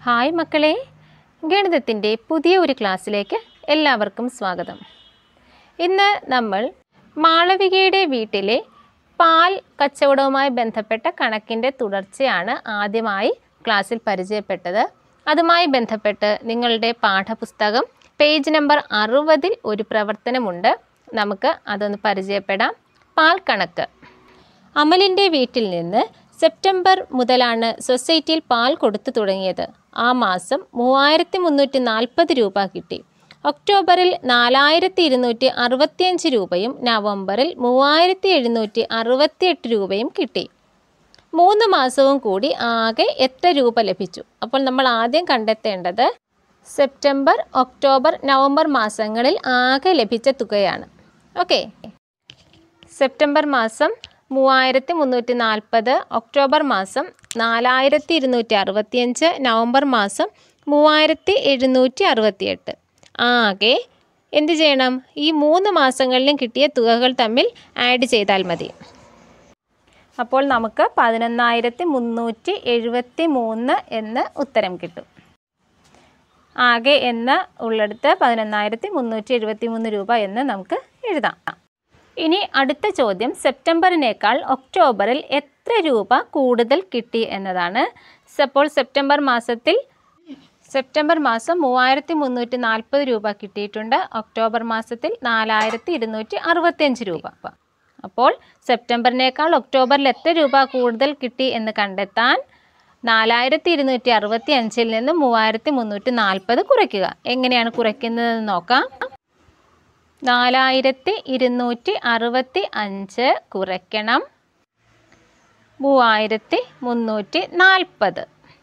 hi മക്കളെ ഗണിതത്തിൻ്റെ പുതിയ ഒരു ക്ലാസ്സിലേക്ക് എല്ലാവർക്കും സ്വാഗതം ഇന്ന് നമ്മൾ മാളവികയുടെ വീട്ടിലെ പാൽ കച്ചവടവുമായി ബന്ധപ്പെട്ട കണക്കിൻ്റെ തുടർച്ചയാണ് ആദ്യമായി ക്ലാസ്സിൽ പരിചയപ്പെട്ടത് അതുമായി ബന്ധപ്പെട്ട് നിങ്ങളുടെ പാഠപുസ്തകം പേജ് നമ്പർ അറുപതിൽ ഒരു പ്രവർത്തനമുണ്ട് നമുക്ക് അതൊന്ന് പരിചയപ്പെടാം പാൽ കണക്ക് അമലിൻ്റെ വീട്ടിൽ നിന്ന് സെപ്റ്റംബർ മുതലാണ് സൊസൈറ്റിയിൽ പാൽ കൊടുത്തു തുടങ്ങിയത് ആ മാസം മൂവായിരത്തി മുന്നൂറ്റി നാൽപ്പത് രൂപ കിട്ടി ഒക്ടോബറിൽ നാലായിരത്തി ഇരുന്നൂറ്റി അറുപത്തിയഞ്ച് രൂപയും നവംബറിൽ മൂവായിരത്തി എഴുന്നൂറ്റി അറുപത്തിയെട്ട് രൂപയും കിട്ടി മൂന്ന് മാസവും കൂടി ആകെ എത്ര രൂപ ലഭിച്ചു അപ്പോൾ നമ്മൾ ആദ്യം കണ്ടെത്തേണ്ടത് സെപ്റ്റംബർ ഒക്ടോബർ നവംബർ മാസങ്ങളിൽ ആകെ ലഭിച്ച തുകയാണ് ഓക്കെ സെപ്റ്റംബർ മാസം മൂവായിരത്തി മുന്നൂറ്റി നാൽപ്പത് ഒക്ടോബർ മാസം നാലായിരത്തി ഇരുന്നൂറ്റി അറുപത്തിയഞ്ച് നവംബർ മാസം മൂവായിരത്തി എഴുന്നൂറ്റി അറുപത്തിയെട്ട് ആകെ എന്ത് ചെയ്യണം ഈ മൂന്ന് മാസങ്ങളിലും കിട്ടിയ തുകകൾ തമ്മിൽ ആഡ് ചെയ്താൽ മതി അപ്പോൾ നമുക്ക് പതിനൊന്നായിരത്തി മുന്നൂറ്റി എഴുപത്തി മൂന്ന് എന്ന് ഉത്തരം കിട്ടും ആകെ എന്ന് ഉള്ളിടത്ത് പതിനൊന്നായിരത്തി മുന്നൂറ്റി എഴുപത്തി മൂന്ന് രൂപ എന്ന് നമുക്ക് എഴുതാം ഇനി അടുത്ത ചോദ്യം സെപ്റ്റംബറിനേക്കാൾ ഒക്ടോബറിൽ എത്ര രൂപ കൂടുതൽ കിട്ടി എന്നതാണ് അപ്പോൾ സെപ്റ്റംബർ മാസത്തിൽ സെപ്റ്റംബർ മാസം മൂവായിരത്തി മുന്നൂറ്റി നാൽപ്പത് രൂപ കിട്ടിയിട്ടുണ്ട് ഒക്ടോബർ മാസത്തിൽ നാലായിരത്തി ഇരുന്നൂറ്റി അറുപത്തിയഞ്ച് രൂപ അപ്പോൾ സെപ്റ്റംബറിനേക്കാൾ ഒക്ടോബറിൽ എത്ര രൂപ കൂടുതൽ കിട്ടി എന്ന് കണ്ടെത്താൻ നാലായിരത്തി ഇരുന്നൂറ്റി അറുപത്തി അഞ്ചിൽ നിന്ന് മൂവായിരത്തി മുന്നൂറ്റി നാൽപ്പത് കുറയ്ക്കുക എങ്ങനെയാണ് കുറയ്ക്കുന്നതെന്ന് നോക്കാം നാലായിരത്തി ഇരുന്നൂറ്റി അറുപത്തി അഞ്ച് കുറയ്ക്കണം മൂവായിരത്തി മുന്നൂറ്റി നാൽപ്പത്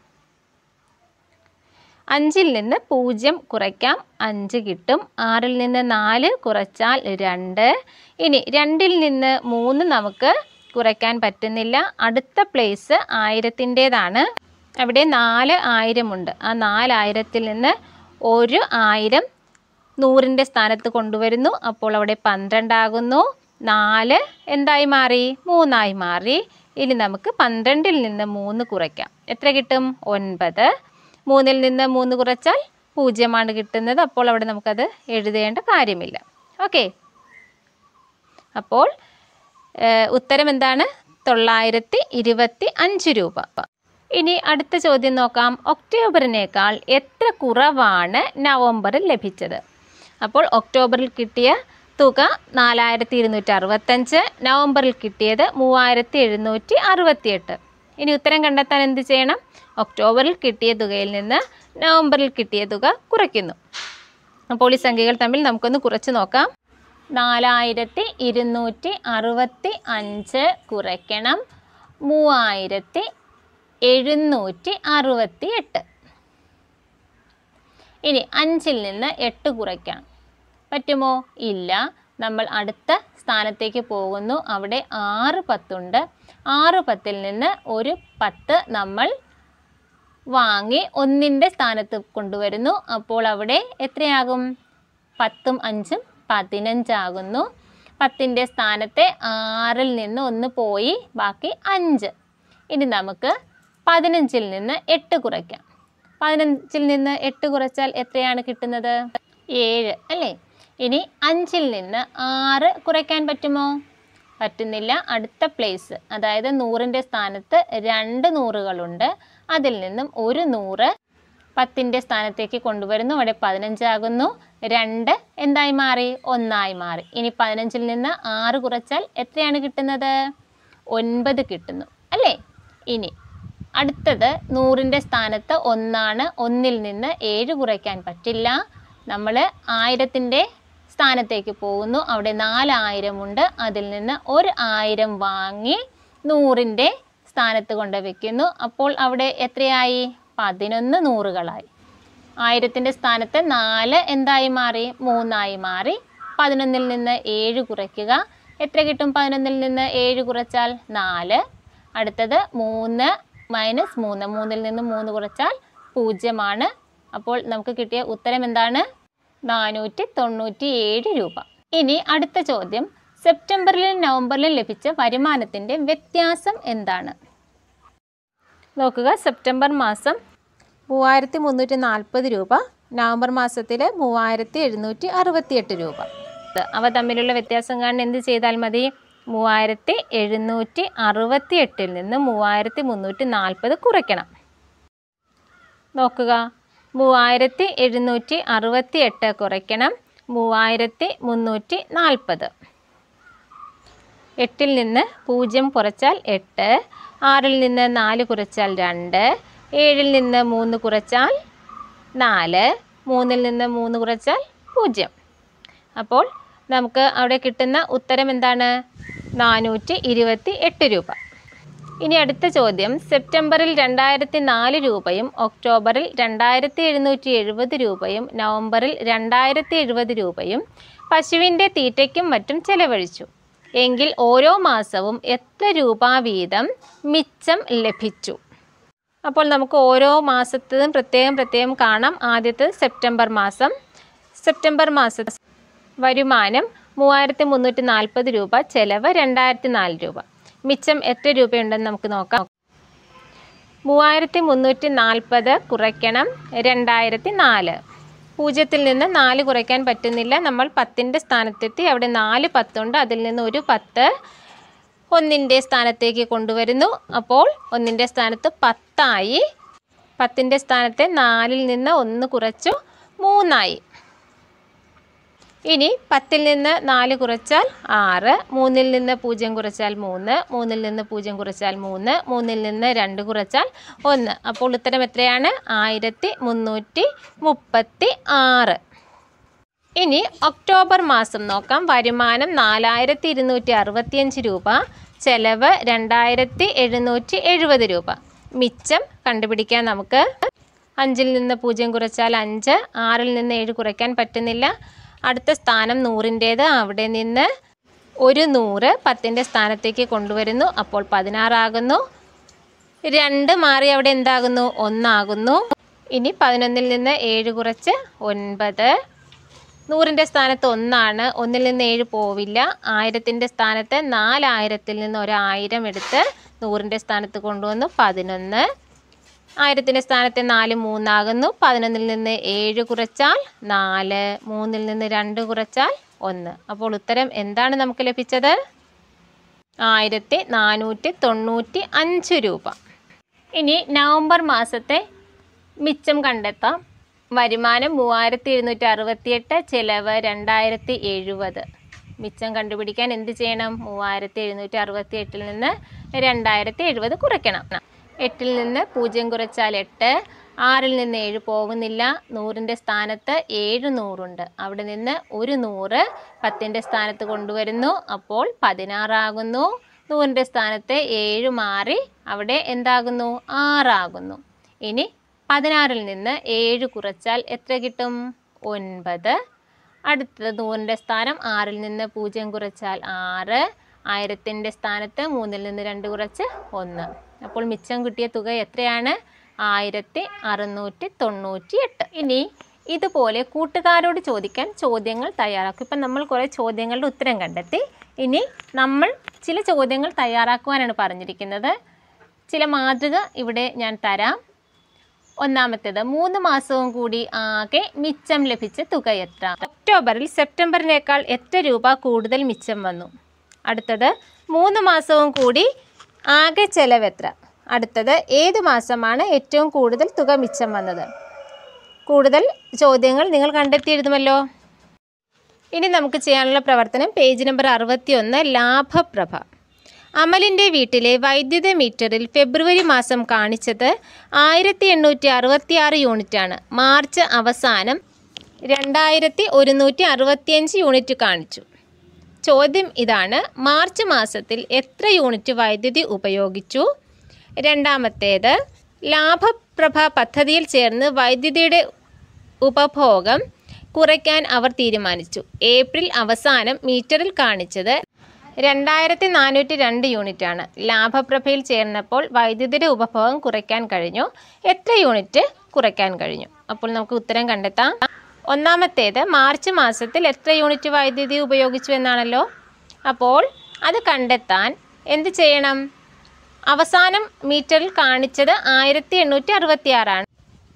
അഞ്ചിൽ നിന്ന് പൂജ്യം കുറയ്ക്കാം അഞ്ച് കിട്ടും ആറിൽ നിന്ന് നാല് കുറച്ചാൽ രണ്ട് ഇനി രണ്ടിൽ നിന്ന് മൂന്ന് നമുക്ക് കുറയ്ക്കാൻ പറ്റുന്നില്ല അടുത്ത പ്ലേസ് ആയിരത്തിൻ്റേതാണ് അവിടെ നാല് ആയിരമുണ്ട് ആ നാലായിരത്തിൽ നിന്ന് ഒരു ആയിരം നൂറിൻ്റെ സ്ഥാനത്ത് കൊണ്ടുവരുന്നു അപ്പോൾ അവിടെ പന്ത്രണ്ടാകുന്നു നാല് എന്തായി മാറി മൂന്നായി മാറി ഇനി നമുക്ക് പന്ത്രണ്ടിൽ നിന്ന് മൂന്ന് കുറയ്ക്കാം എത്ര കിട്ടും ഒൻപത് മൂന്നിൽ നിന്ന് മൂന്ന് കുറച്ചാൽ പൂജ്യമാണ് കിട്ടുന്നത് അപ്പോൾ അവിടെ നമുക്കത് എഴുതേണ്ട കാര്യമില്ല ഓക്കെ അപ്പോൾ ഏഹ്, ഉത്തരം എന്താണ് തൊള്ളായിരത്തി ഇരുപത്തി അഞ്ച് രൂപ ഇനി അടുത്ത ചോദ്യം നോക്കാം ഒക്ടോബറിനേക്കാൾ എത്ര കുറവാണ് നവംബറിൽ ലഭിച്ചത് അപ്പോൾ ഒക്ടോബറിൽ കിട്ടിയ തുക നാലായിരത്തി ഇരുന്നൂറ്റി അറുപത്തഞ്ച് നവംബറിൽ കിട്ടിയത് മൂവായിരത്തി എഴുന്നൂറ്റി അറുപത്തിയെട്ട് ഇനി ഉത്തരം കണ്ടെത്താൻ എന്ത് ചെയ്യണം ഒക്ടോബറിൽ കിട്ടിയ തുകയിൽ നിന്ന് നവംബറിൽ കിട്ടിയ തുക കുറയ്ക്കുന്നു അപ്പോൾ ഈ സംഖ്യകൾ തമ്മിൽ നമുക്കൊന്ന് കുറച്ച് നോക്കാം നാലായിരത്തി ഇരുന്നൂറ്റി അറുപത്തി അഞ്ച് കുറയ്ക്കണം മൂവായിരത്തി എഴുന്നൂറ്റി അറുപത്തി എട്ട് ഇനി അഞ്ചിൽ നിന്ന് എട്ട് കുറയ്ക്കണം പറ്റുമോ ഇല്ല നമ്മൾ അടുത്ത സ്ഥാനത്തേക്ക് പോകുന്നു അവിടെ ആറ് പത്തുണ്ട് ആറ് പത്തിൽ നിന്ന് ഒരു പത്ത് നമ്മൾ വാങ്ങി ഒന്നിൻ്റെ സ്ഥാനത്ത് കൊണ്ടുവരുന്നു അപ്പോൾ അവിടെ എത്രയാകും പത്തും അഞ്ചും പതിനഞ്ചാകുന്നു പത്തിൻ്റെ സ്ഥാനത്തെ ആറിൽ നിന്ന് ഒന്ന് പോയി ബാക്കി അഞ്ച് ഇനി നമുക്ക് പതിനഞ്ചിൽ നിന്ന് എട്ട് കുറയ്ക്കാം പതിനഞ്ചിൽ നിന്ന് എട്ട് കുറച്ചാൽ എത്രയാണ് കിട്ടുന്നത് ഏഴ് അല്ലേ ഇനി അഞ്ചിൽ നിന്ന് ആറ് കുറയ്ക്കാൻ പറ്റുമോ പറ്റുന്നില്ല അടുത്ത പ്ലേസ് അതായത് നൂറിൻ്റെ സ്ഥാനത്ത് രണ്ട് നൂറുകളുണ്ട് അതിൽ നിന്നും ഒരു നൂറ് പത്തിൻ്റെ സ്ഥാനത്തേക്ക് കൊണ്ടുവരുന്നു അവിടെ പതിനഞ്ചാകുന്നു രണ്ട് എന്തായി മാറി ഒന്നായി മാറി ഇനി പതിനഞ്ചിൽ നിന്ന് ആറ് കുറച്ചാൽ എത്രയാണ് കിട്ടുന്നത് ഒൻപത് കിട്ടുന്നു അല്ലേ ഇനി അടുത്തത് നൂറിൻ്റെ സ്ഥാനത്ത് ഒന്നാണ് ഒന്നിൽ നിന്ന് ഏഴ് കുറയ്ക്കാൻ പറ്റില്ല നമ്മൾ ആയിരത്തിൻ്റെ സ്ഥാനത്തേക്ക് പോകുന്നു അവിടെ നാലായിരം ഉണ്ട് അതിൽ നിന്ന് ഒരു ആയിരം വാങ്ങി നൂറിൻ്റെ സ്ഥാനത്ത് കൊണ്ട് വെക്കുന്നു അപ്പോൾ അവിടെ എത്രയായി പതിനൊന്ന് നൂറുകളായി ആയിരത്തിൻ്റെ സ്ഥാനത്ത് നാല് എന്തായി മാറി മൂന്നായി മാറി പതിനൊന്നിൽ നിന്ന് ഏഴ് കുറയ്ക്കുക എത്ര കിട്ടും പതിനൊന്നിൽ നിന്ന് ഏഴ് കുറച്ചാൽ നാല് അടുത്തത് മൂന്ന് മൈനസ് മൂന്ന് മൂന്നിൽ നിന്ന് മൂന്ന് കുറച്ചാൽ പൂജ്യമാണ് അപ്പോൾ നമുക്ക് കിട്ടിയ ഉത്തരം എന്താണ് നാനൂറ്റി തൊണ്ണൂറ്റി ഏഴ് രൂപ ഇനി അടുത്ത ചോദ്യം സെപ്റ്റംബറിലും നവംബറിലും ലഭിച്ച വരുമാനത്തിൻ്റെ വ്യത്യാസം എന്താണ് നോക്കുക സെപ്റ്റംബർ മാസം മൂവായിരത്തി മുന്നൂറ്റി നാൽപ്പത് രൂപ നവംബർ മാസത്തിൽ മൂവായിരത്തി എഴുന്നൂറ്റി അറുപത്തിയെട്ട് രൂപ ഇത് അവ തമ്മിലുള്ള വ്യത്യാസം കാണാൻ എന്ത് ചെയ്താൽ മതി മൂവായിരത്തി എഴുന്നൂറ്റി അറുപത്തി എട്ടിൽ നിന്ന് മൂവായിരത്തി മുന്നൂറ്റി നാൽപ്പത് കുറയ്ക്കണം നോക്കുക മൂവായിരത്തി എഴുന്നൂറ്റി അറുപത്തി എട്ട് കുറയ്ക്കണം മൂവായിരത്തി മുന്നൂറ്റി നാൽപ്പത് എട്ടിൽ നിന്ന് പൂജ്യം കുറച്ചാൽ എട്ട് ആറിൽ നിന്ന് നാല് കുറച്ചാൽ രണ്ട് ഏഴിൽ നിന്ന് മൂന്ന് കുറച്ചാൽ നാല് മൂന്നിൽ നിന്ന് മൂന്ന് കുറച്ചാൽ പൂജ്യം അപ്പോൾ നമുക്ക് അവിടെ കിട്ടുന്ന ഉത്തരം എന്താണ് നാനൂറ്റി ഇരുപത്തി എട്ട് രൂപ ഇനി അടുത്ത ചോദ്യം സെപ്റ്റംബറിൽ രണ്ടായിരത്തി നാല് രൂപയും ഒക്ടോബറിൽ രണ്ടായിരത്തി എഴുന്നൂറ്റി എഴുപത് രൂപയും നവംബറിൽ രണ്ടായിരത്തി എഴുപത് രൂപയും പശുവിൻ്റെ തീറ്റയ്ക്കും മറ്റും ചെലവഴിച്ചു എങ്കിൽ ഓരോ മാസവും എത്ര രൂപ വീതം മിച്ചം ലഭിച്ചു അപ്പോൾ നമുക്ക് ഓരോ മാസത്തതും പ്രത്യേകം പ്രത്യേകം കാണാം ആദ്യത്തേത് സെപ്റ്റംബർ മാസം സെപ്റ്റംബർ മാസ വരുമാനം മൂവായിരത്തി മുന്നൂറ്റി നാൽപ്പത് രൂപ ചെലവ് രണ്ടായിരത്തി നാല് രൂപ മിച്ചം എത്ര രൂപയുണ്ടെന്ന് നമുക്ക് നോക്കാം മൂവായിരത്തി മുന്നൂറ്റി നാൽപ്പത് കുറയ്ക്കണം രണ്ടായിരത്തി നാല് പൂജ്യത്തിൽ നിന്ന് നാല് കുറയ്ക്കാൻ പറ്റുന്നില്ല നമ്മൾ പത്തിൻ്റെ സ്ഥാനത്തെത്തി അവിടെ നാല് പത്തുണ്ട് അതിൽ നിന്ന് ഒരു പത്ത് ഒന്നിൻ്റെ സ്ഥാനത്തേക്ക് കൊണ്ടുവരുന്നു അപ്പോൾ ഒന്നിൻ്റെ സ്ഥാനത്ത് പത്തായി പത്തിൻ്റെ സ്ഥാനത്തെ നാലിൽ നിന്ന് ഒന്ന് കുറച്ചു മൂന്നായി ഇനി പത്തിൽ നിന്ന് നാല് കുറച്ചാൽ ആറ് മൂന്നിൽ നിന്ന് പൂജ്യം കുറച്ചാൽ മൂന്ന് മൂന്നിൽ നിന്ന് പൂജ്യം കുറച്ചാൽ മൂന്ന് മൂന്നിൽ നിന്ന് രണ്ട് കുറച്ചാൽ ഒന്ന് അപ്പോൾ ഉത്തരം എത്രയാണ് ആയിരത്തി മുന്നൂറ്റി മുപ്പത്തി ആറ് ഇനി ഒക്ടോബർ മാസം നോക്കാം വരുമാനം നാലായിരത്തി ഇരുന്നൂറ്റി അറുപത്തിയഞ്ച് രൂപ ചെലവ് രണ്ടായിരത്തി എഴുന്നൂറ്റി എഴുപത് രൂപ മിച്ചം കണ്ടുപിടിക്കാൻ നമുക്ക് അഞ്ചിൽ നിന്ന് പൂജ്യം കുറച്ചാൽ അഞ്ച് ആറിൽ നിന്ന് ഏഴ് കുറയ്ക്കാൻ പറ്റുന്നില്ല അടുത്ത സ്ഥാനം നൂറിൻ്റേത് അവിടെ നിന്ന് ഒരു നൂറ് പത്തിൻ്റെ സ്ഥാനത്തേക്ക് കൊണ്ടുവരുന്നു അപ്പോൾ പതിനാറാകുന്നു രണ്ട് മാറി അവിടെ എന്താകുന്നു ഒന്നാകുന്നു ഇനി പതിനൊന്നിൽ നിന്ന് ഏഴ് കുറച്ച് ഒൻപത് നൂറിൻ്റെ സ്ഥാനത്ത് ഒന്നാണ് ഒന്നിൽ നിന്ന് ഏഴ് പോവില്ല ആയിരത്തിൻ്റെ സ്ഥാനത്ത് നാലായിരത്തിൽ നിന്ന് ഒരായിരം എടുത്ത് നൂറിൻ്റെ സ്ഥാനത്ത് കൊണ്ടുവന്നു പതിനൊന്ന് ആയിരത്തിൻ്റെ സ്ഥാനത്ത് നാല് മൂന്നാകുന്നു പതിനൊന്നിൽ നിന്ന് ഏഴ് കുറച്ചാൽ നാല് മൂന്നിൽ നിന്ന് രണ്ട് കുറച്ചാൽ ഒന്ന് അപ്പോൾ ഉത്തരം എന്താണ് നമുക്ക് ലഭിച്ചത് ആയിരത്തി നാനൂറ്റി തൊണ്ണൂറ്റി അഞ്ച് രൂപ ഇനി നവംബർ മാസത്തെ മിച്ചം കണ്ടെത്താം വരുമാനം മൂവായിരത്തി എഴുന്നൂറ്റി അറുപത്തിയെട്ട് ചിലവ് രണ്ടായിരത്തി എഴുപത് മിച്ചം കണ്ടുപിടിക്കാൻ എന്ത് ചെയ്യണം മൂവായിരത്തി എഴുന്നൂറ്റി അറുപത്തി എട്ടിൽ നിന്ന് രണ്ടായിരത്തി എഴുപത് കുറയ്ക്കണം എട്ടിൽ നിന്ന് പൂജ്യം കുറച്ചാൽ എട്ട് ആറിൽ നിന്ന് ഏഴ് പോകുന്നില്ല നൂറിൻ്റെ സ്ഥാനത്ത് ഏഴ് നൂറുണ്ട് അവിടെ നിന്ന് ഒരു നൂറ് പത്തിൻ്റെ സ്ഥാനത്ത് കൊണ്ടുവരുന്നു അപ്പോൾ പതിനാറാകുന്നു നൂറിൻ്റെ സ്ഥാനത്ത് ഏഴ് മാറി അവിടെ എന്താകുന്നു ആറാകുന്നു ഇനി പതിനാറിൽ നിന്ന് ഏഴ് കുറച്ചാൽ എത്ര കിട്ടും ഒൻപത് അടുത്തത് നൂറിൻ്റെ സ്ഥാനം ആറിൽ നിന്ന് പൂജ്യം കുറച്ചാൽ ആറ് ആയിരത്തിൻ്റെ സ്ഥാനത്ത് മൂന്നിൽ നിന്ന് രണ്ട് കുറച്ച് ഒന്ന് അപ്പോൾ മിച്ചം കിട്ടിയ തുക എത്രയാണ് ആയിരത്തി അറുന്നൂറ്റി തൊണ്ണൂറ്റി എട്ട് ഇനി ഇതുപോലെ കൂട്ടുകാരോട് ചോദിക്കാൻ ചോദ്യങ്ങൾ തയ്യാറാക്കും ഇപ്പം നമ്മൾ കുറേ ചോദ്യങ്ങളുടെ ഉത്തരം കണ്ടെത്തി ഇനി നമ്മൾ ചില ചോദ്യങ്ങൾ തയ്യാറാക്കുവാനാണ് പറഞ്ഞിരിക്കുന്നത് ചില മാതൃക ഇവിടെ ഞാൻ തരാം ഒന്നാമത്തേത് മൂന്ന് മാസവും കൂടി ആകെ മിച്ചം ലഭിച്ച തുക എത്ര ഒക്ടോബറിൽ സെപ്റ്റംബറിനേക്കാൾ എത്ര രൂപ കൂടുതൽ മിച്ചം വന്നു അടുത്തത് മൂന്ന് മാസവും കൂടി ആകെ ചെലവ് എത്ര അടുത്തത് ഏത് മാസമാണ് ഏറ്റവും കൂടുതൽ തുക മിച്ചം വന്നത് കൂടുതൽ ചോദ്യങ്ങൾ നിങ്ങൾ കണ്ടെത്തി എഴുതുമല്ലോ ഇനി നമുക്ക് ചെയ്യാനുള്ള പ്രവർത്തനം പേജ് നമ്പർ അറുപത്തി ഒന്ന് ലാഭപ്രഭ അമലിൻ്റെ വീട്ടിലെ വൈദ്യുത മീറ്ററിൽ ഫെബ്രുവരി മാസം കാണിച്ചത് ആയിരത്തി എണ്ണൂറ്റി അറുപത്തി ആറ് യൂണിറ്റാണ് മാർച്ച് അവസാനം രണ്ടായിരത്തി ഒരുന്നൂറ്റി അറുപത്തിയഞ്ച് യൂണിറ്റ് കാണിച്ചു ചോദ്യം ഇതാണ് മാർച്ച് മാസത്തിൽ എത്ര യൂണിറ്റ് വൈദ്യുതി ഉപയോഗിച്ചു രണ്ടാമത്തേത് ലാഭപ്രഭ പദ്ധതിയിൽ ചേർന്ന് വൈദ്യുതിയുടെ ഉപഭോഗം കുറയ്ക്കാൻ അവർ തീരുമാനിച്ചു ഏപ്രിൽ അവസാനം മീറ്ററിൽ കാണിച്ചത് രണ്ടായിരത്തി നാനൂറ്റി രണ്ട് യൂണിറ്റാണ് ലാഭപ്രഭയിൽ ചേർന്നപ്പോൾ വൈദ്യുതിയുടെ ഉപഭോഗം കുറയ്ക്കാൻ കഴിഞ്ഞു എത്ര യൂണിറ്റ് കുറയ്ക്കാൻ കഴിഞ്ഞു അപ്പോൾ നമുക്ക് ഉത്തരം കണ്ടെത്താം ഒന്നാമത്തേത് മാർച്ച് മാസത്തിൽ എത്ര യൂണിറ്റ് വൈദ്യുതി ഉപയോഗിച്ചു എന്നാണല്ലോ അപ്പോൾ അത് കണ്ടെത്താൻ എന്ത് ചെയ്യണം അവസാനം മീറ്ററിൽ കാണിച്ചത് ആയിരത്തി എണ്ണൂറ്റി അറുപത്തി ആറാണ്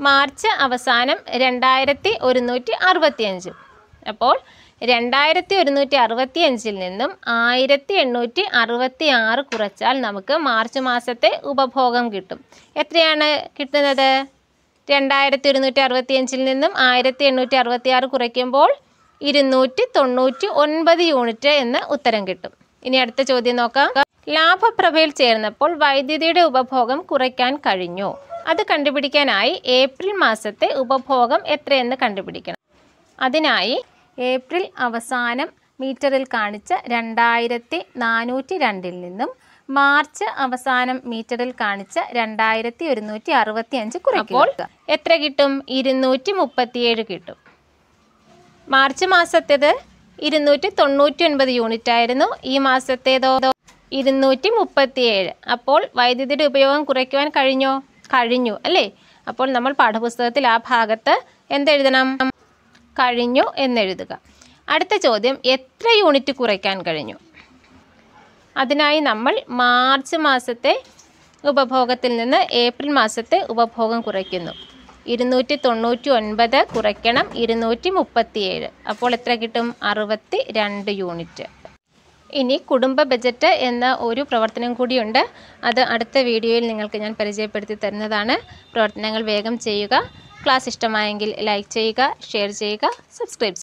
മാർച്ച് അവസാനം രണ്ടായിരത്തി ഒരുന്നൂറ്റി അറുപത്തിയഞ്ചും അപ്പോൾ രണ്ടായിരത്തി ഒരുന്നൂറ്റി അറുപത്തി അഞ്ചിൽ നിന്നും ആയിരത്തി എണ്ണൂറ്റി അറുപത്തി ആറ് കുറച്ചാൽ നമുക്ക് മാർച്ച് മാസത്തെ ഉപഭോഗം കിട്ടും എത്രയാണ് കിട്ടുന്നത് രണ്ടായിരത്തി ഒരുന്നൂറ്റി അറുപത്തി അഞ്ചിൽ നിന്നും ആയിരത്തി എണ്ണൂറ്റി അറുപത്തി ആറ് കുറയ്ക്കുമ്പോൾ ഇരുന്നൂറ്റി തൊണ്ണൂറ്റി ഒൻപത് യൂണിറ്റ് എന്ന് ഉത്തരം കിട്ടും ഇനി അടുത്ത ചോദ്യം നോക്കാം ലാഭപ്രഭയിൽ ചേർന്നപ്പോൾ വൈദ്യുതിയുടെ ഉപഭോഗം കുറയ്ക്കാൻ കഴിഞ്ഞു അത് കണ്ടുപിടിക്കാനായി ഏപ്രിൽ മാസത്തെ ഉപഭോഗം എത്രയെന്ന് കണ്ടുപിടിക്കണം അതിനായി ഏപ്രിൽ അവസാനം മീറ്ററിൽ കാണിച്ച രണ്ടായിരത്തി നാനൂറ്റി രണ്ടിൽ നിന്നും മാർച്ച് അവസാനം മീറ്ററിൽ കാണിച്ച രണ്ടായിരത്തി ഒരുന്നൂറ്റി അറുപത്തി അഞ്ച് കുറയ്പ്പോൾ എത്ര കിട്ടും ഇരുന്നൂറ്റി മുപ്പത്തിയേഴ് കിട്ടും മാർച്ച് മാസത്തേത് ഇരുന്നൂറ്റി തൊണ്ണൂറ്റി ഒൻപത് യൂണിറ്റ് ആയിരുന്നു ഈ മാസത്തേതോ ഇരുന്നൂറ്റി മുപ്പത്തിയേഴ് അപ്പോൾ വൈദ്യുതിയുടെ ഉപയോഗം കുറയ്ക്കുവാൻ കഴിഞ്ഞോ കഴിഞ്ഞു അല്ലേ അപ്പോൾ നമ്മൾ പാഠപുസ്തകത്തിൽ ആ ഭാഗത്ത് എന്തെഴുതണം കഴിഞ്ഞു എന്നെഴുതുക അടുത്ത ചോദ്യം എത്ര യൂണിറ്റ് കുറയ്ക്കാൻ കഴിഞ്ഞു അതിനായി നമ്മൾ മാർച്ച് മാസത്തെ ഉപഭോഗത്തിൽ നിന്ന് ഏപ്രിൽ മാസത്തെ ഉപഭോഗം കുറയ്ക്കുന്നു ഇരുന്നൂറ്റി തൊണ്ണൂറ്റി ഒൻപത് കുറയ്ക്കണം ഇരുന്നൂറ്റി മുപ്പത്തിയേഴ് അപ്പോൾ എത്ര കിട്ടും അറുപത്തി രണ്ട് യൂണിറ്റ് ഇനി കുടുംബ ബജറ്റ് എന്ന ഒരു പ്രവർത്തനം കൂടിയുണ്ട് അത് അടുത്ത വീഡിയോയിൽ നിങ്ങൾക്ക് ഞാൻ പരിചയപ്പെടുത്തി തരുന്നതാണ് പ്രവർത്തനങ്ങൾ വേഗം ചെയ്യുക ക്ലാസ് ഇഷ്ടമായെങ്കിൽ ലൈക്ക് ചെയ്യുക ഷെയർ ചെയ്യുക സബ്സ്ക്രൈബ്